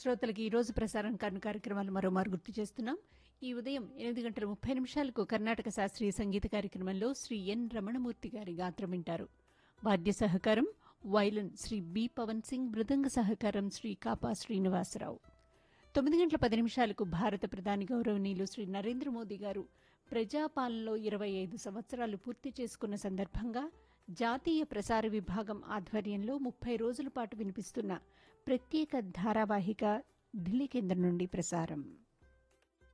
శ్రోతలకి ఈ రోజు ప్రసారం కాను కార్యక్రమాలు మరోమారు గుర్తు చేస్తున్నాం ఈ ఉదయం ఎనిమిది గంటల ముప్పై నిమిషాలకు కర్ణాటక శాస్త్రీయ సంగీత కార్యక్రమంలో శ్రీ ఎన్ రమణమూర్తి గారి గాత్రం వింటారు వాద్య సహకారం వైలన్ శ్రీ బి పవన్ సింగ్ మృదంగ సహకారం శ్రీ కాపా శ్రీనివాసరావు తొమ్మిది గంటల పది నిమిషాలకు భారత ప్రధాని గౌరవనీయులు శ్రీ నరేంద్ర మోదీ గారు ప్రజాపాలనలో ఇరవై ఐదు సంవత్సరాలు పూర్తి చేసుకున్న సందర్భంగా జాతీయ ప్రసార విభాగం ఆధ్వర్యంలో ముప్పై రోజుల పాటు వినిపిస్తున్న ప్రత్యేక ధారావాహిక ఢిల్లీ కేంద్రం నుండి ప్రసారం